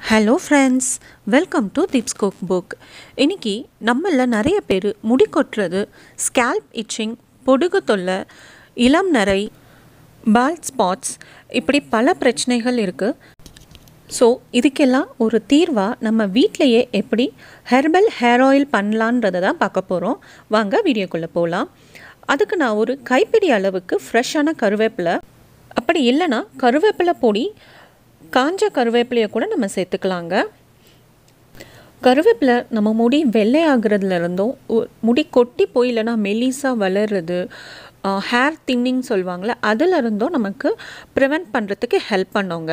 hello friends welcome to Deeps cook book இன்னைக்கு நம்மள நிறைய பேர் முடி கொட்டுறது ஸ்கேல்ப் இச்சிங் பொடுகு தொல்லை இளம் நரை பால் ஸ்பாட்ஸ் இப்படி பல பிரச்சனைகள் இருக்குது ஸோ இதுக்கெல்லாம் ஒரு தீர்வாக நம்ம வீட்டிலையே எப்படி ஹெர்பல் ஹேர் ஆயில் பண்ணலான்றதை தான் பார்க்க போகிறோம் வாங்க வீடியோக்குள்ளே போகலாம் அதுக்கு நான் ஒரு கைப்பிடி அளவுக்கு ஃப்ரெஷ்ஷான கருவேப்பிலை அப்படி இல்லைன்னா கருவேப்பிலை பொடி காஞ்ச கருவேப்பிலையை கூட நம்ம சேர்த்துக்கலாங்க கருவேப்பிலை நம்ம முடி வெள்ளை ஆகுறதுல இருந்தும் ஒ- முடி கொட்டி போய் இல்லைன்னா மெலிசாக வளருது ஹேர் தின்னிங் சொல்லுவாங்கள்ல அதுல இருந்தும் நமக்கு ப்ரிவெண்ட் பண்ணுறதுக்கு ஹெல்ப் பண்ணோங்க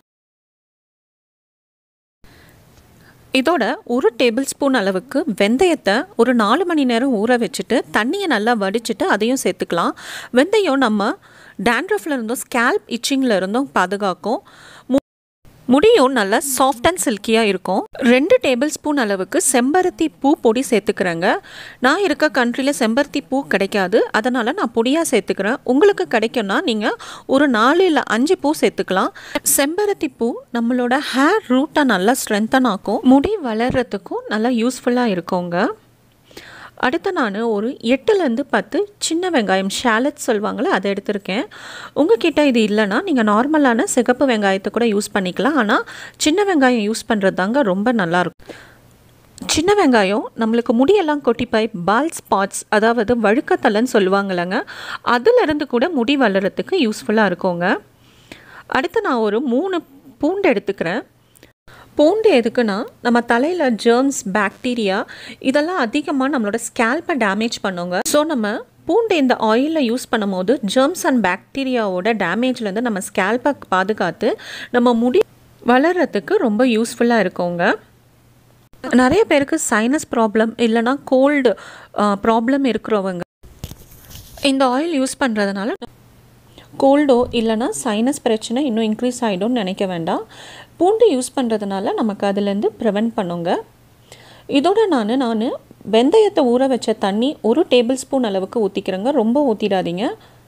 இதோட ஒரு டேபிள் ஸ்பூன் அளவுக்கு வெந்தயத்தை ஒரு நாலு மணி நேரம் ஊற வச்சுட்டு தண்ணியை நல்லா வடிச்சிட்டு அதையும் சேர்த்துக்கலாம் வெந்தயம் நம்ம dandruffல இருந்தும் ஸ்கேல்ப் இச்சிங்கில் இருந்தும் பாதுகாக்கும் மு- முடியும் நல்லா சாஃப்ட் அண்ட் சில்கியாக இருக்கும் ரெண்டு டேபிள் ஸ்பூன் அளவுக்கு செம்பருத்தி பூ பொடி சேர்த்துக்கிறேங்க நான் இருக்க கண்ட்ரியில் செம்பருத்தி பூ கிடைக்காது அதனால் நான் பொடியாக சேர்த்துக்கிறேன் உங்களுக்கு கிடைக்கும்னா நீங்கள் ஒரு நாலு இல்லை அஞ்சு பூ சேர்த்துக்கலாம் செம்பருத்தி பூ நம்மளோட ஹேர் ரூட்டை நல்லா ஸ்ட்ரென்தன் ஆக்கும் முடி வளர்கிறதுக்கும் நல்லா யூஸ்ஃபுல்லாக இருக்குங்க அடுத்து நான் ஒரு எட்டுலேருந்து பத்து சின்ன வெங்காயம் ஷேலட் சொல்லுவாங்களே அதை எடுத்திருக்கேன் உங்ககிட்ட இது இல்லைன்னா நீங்கள் நார்மலான சிகப்பு வெங்காயத்தை கூட யூஸ் பண்ணிக்கலாம் ஆனால் சின்ன வெங்காயம் யூஸ் பண்ணுறது தாங்க ரொம்ப நல்லாயிருக்கும் சின்ன வெங்காயம் நம்மளுக்கு முடியெல்லாம் கொட்டிப்பாய் பால் ஸ்பாட்ஸ் அதாவது வழுக்கத்தலைன்னு சொல்லுவாங்கல்லங்க அதிலிருந்து கூட முடி வளர்கிறதுக்கு யூஸ்ஃபுல்லாக இருக்குங்க அடுத்து நான் ஒரு மூணு பூண்டு எடுத்துக்கிறேன் பூண்டு எதுக்குன்னா நம்ம தலையில் ஜெர்ம்ஸ் பாக்டீரியா இதெல்லாம் அதிகமாக நம்மளோட ஸ்கேல்பை டேமேஜ் பண்ணுங்க ஸோ நம்ம பூண்டு இந்த ஆயிலில் யூஸ் பண்ணும்போது ஜெர்ம்ஸ் அண்ட் பாக்டீரியாவோட டேமேஜ்லேருந்து நம்ம ஸ்கேல்பை பாதுகாத்து நம்ம முடி வளர்கிறதுக்கு ரொம்ப யூஸ்ஃபுல்லாக இருக்குங்க நிறைய பேருக்கு சைனஸ் ப்ராப்ளம் இல்லைன்னா கோல்டு ப்ராப்ளம் இருக்கிறவங்க இந்த ஆயில் யூஸ் பண்ணுறதுனால கோல்டோ இல்லைன்னா சைனஸ் பிரச்சனை இன்னும் இன்க்ரீஸ் ஆகிடும்னு நினைக்க வேண்டாம் பூண்டு யூஸ் பண்ணுறதுனால நமக்கு அதுலேருந்து ப்ரிவெண்ட் பண்ணுங்க இதோட நான் நான் வெந்தயத்தை ஊற வச்ச தண்ணி ஒரு டேபிள் ஸ்பூன் அளவுக்கு ஊற்றிக்கிறேங்க ரொம்ப ஊற்றிடாதீங்க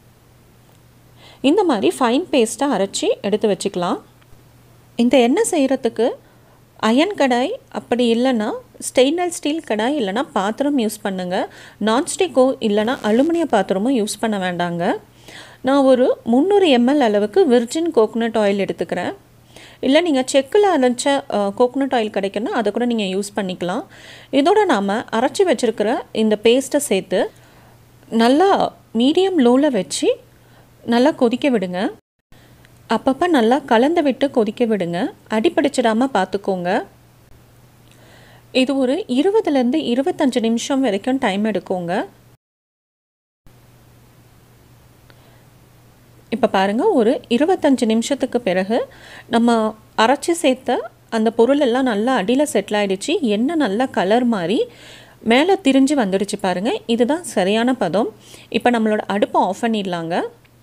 இந்த மாதிரி ஃபைன் பேஸ்ட்டாக அரைச்சி எடுத்து வச்சுக்கலாம் இந்த எண்ணெய் செய்கிறதுக்கு அயன் கடாய் அப்படி இல்லைன்னா ஸ்டெயின்லெஸ் ஸ்டீல் கடாய் இல்லைன்னா பாத்திரம் யூஸ் பண்ணுங்கள் நான்ஸ்டிக்கோ இல்லைன்னா அலுமினிய பாத்திரமும் யூஸ் பண்ண வேண்டாங்க நான் ஒரு முந்நூறு எம்எல் அளவுக்கு விர்ஜின் கோகோனட் ஆயில் எடுத்துக்கிறேன் இல்லை நீங்கள் செக்கில் அரைச்ச கோகோனட் ஆயில் கிடைக்குன்னா அதை கூட நீங்கள் யூஸ் பண்ணிக்கலாம் இதோட நாம் அரைச்சி வச்சுருக்கிற இந்த பேஸ்ட்டை சேர்த்து நல்லா மீடியம் லோவில் வச்சு நல்லா கொதிக்க விடுங்க அப்பப்போ நல்லா கலந்து விட்டு கொதிக்க விடுங்க அடிப்பிடிச்சிடாமல் பார்த்துக்கோங்க இது ஒரு இருபதுலேருந்து இருபத்தஞ்சு நிமிஷம் வரைக்கும் டைம் எடுக்குங்க இப்போ பாருங்கள் ஒரு இருபத்தஞ்சு நிமிஷத்துக்கு பிறகு நம்ம அரைச்சி சேர்த்த அந்த பொருள் எல்லாம் நல்லா அடியில் செட்டில் ஆயிடுச்சு எண்ணெய் நல்லா கலர் மாதிரி மேலே திரிஞ்சு வந்துடுச்சு பாருங்கள் இதுதான் சரியான பதம் இப்போ நம்மளோட அடுப்பை ஆஃப் பண்ணிடலாங்க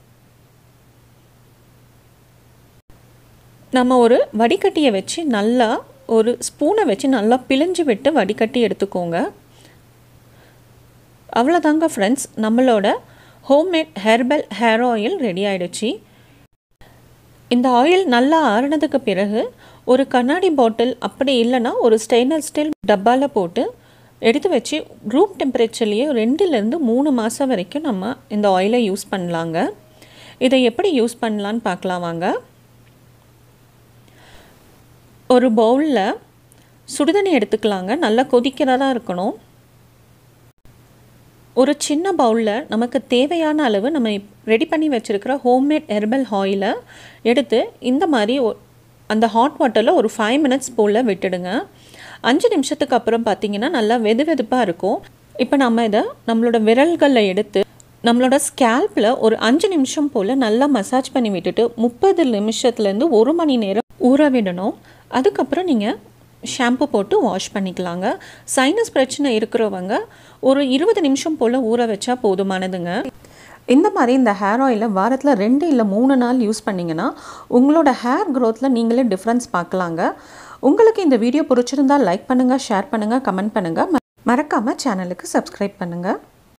நம்ம ஒரு வடிகட்டியை வச்சு நல்லா ஒரு ஸ்பூனை வச்சு நல்லா பிழிஞ்சு விட்டு வடிகட்டி எடுத்துக்கோங்க அவ்வளோதாங்க ஃப்ரெண்ட்ஸ் நம்மளோட homemade herbal hair oil ready ஆயிடுச்சு இந்த ஆயில் நல்லா ஆறுனதுக்கு பிறகு ஒரு கண்ணாடி பாட்டில் அப்படி இல்லைன்னா ஒரு ஸ்டெயின்லெஸ் ஸ்டீல் டப்பாவில் போட்டு எடுத்து வச்சு ரூம் டெம்பரேச்சர்லேயே ரெண்டுலேருந்து மூணு மாதம் வரைக்கும் நம்ம இந்த ஆயிலை யூஸ் பண்ணலாங்க இதை எப்படி யூஸ் பண்ணலான்னு பார்க்கலாம் வாங்க ஒரு பவுலில் சுடுதண்ணி எடுத்துக்கலாங்க நல்லா கொதிக்கிறதா இருக்கணும் ஒரு சின்ன பவுலில் நமக்கு தேவையான அளவு நம்ம ரெடி பண்ணி வச்சுருக்கிற ஹோம்மேட் ஹெர்பல் ஆயிலை எடுத்து இந்த மாதிரி ஒ- அந்த ஹாட் வாட்டரில் ஒரு ஃபைவ் மினிட்ஸ் போல் விட்டுடுங்க அஞ்சு நிமிஷத்துக்கு அப்புறம் பார்த்தீங்கன்னா நல்லா வெது வெதுப்பாக இருக்கும் இப்போ நம்ம இதை நம்மளோட விரல்களில் எடுத்து நம்மளோட ஸ்கேல்பில் ஒரு அஞ்சு நிமிஷம் போல் நல்லா மசாஜ் பண்ணி விட்டுட்டு முப்பது நிமிஷத்துலேருந்து ஒரு மணி நேரம் ஊற விடணும் அதுக்கப்புறம் நீங்கள் ஷாம்பு போட்டு வாஷ் பண்ணிக்கலாங்க சைனஸ் பிரச்சனை இருக்கிறவங்க ஒரு இருபது நிமிஷம் போல் ஊற வச்சா போதுமானதுங்க இந்த மாதிரி இந்த ஹேர் ஆயிலை வாரத்தில் ரெண்டு இல்லை மூணு நாள் யூஸ் பண்ணிங்கன்னா உங்களோட ஹேர் க்ரோத்தில் நீங்களே டிஃப்ரென்ஸ் பார்க்கலாங்க உங்களுக்கு இந்த வீடியோ பிடிச்சிருந்தா லைக் பண்ணுங்கள் ஷேர் பண்ணுங்கள் கமெண்ட் பண்ணுங்கள் மறக்காமல் சேனலுக்கு சப்ஸ்கிரைப் பண்ணுங்கள்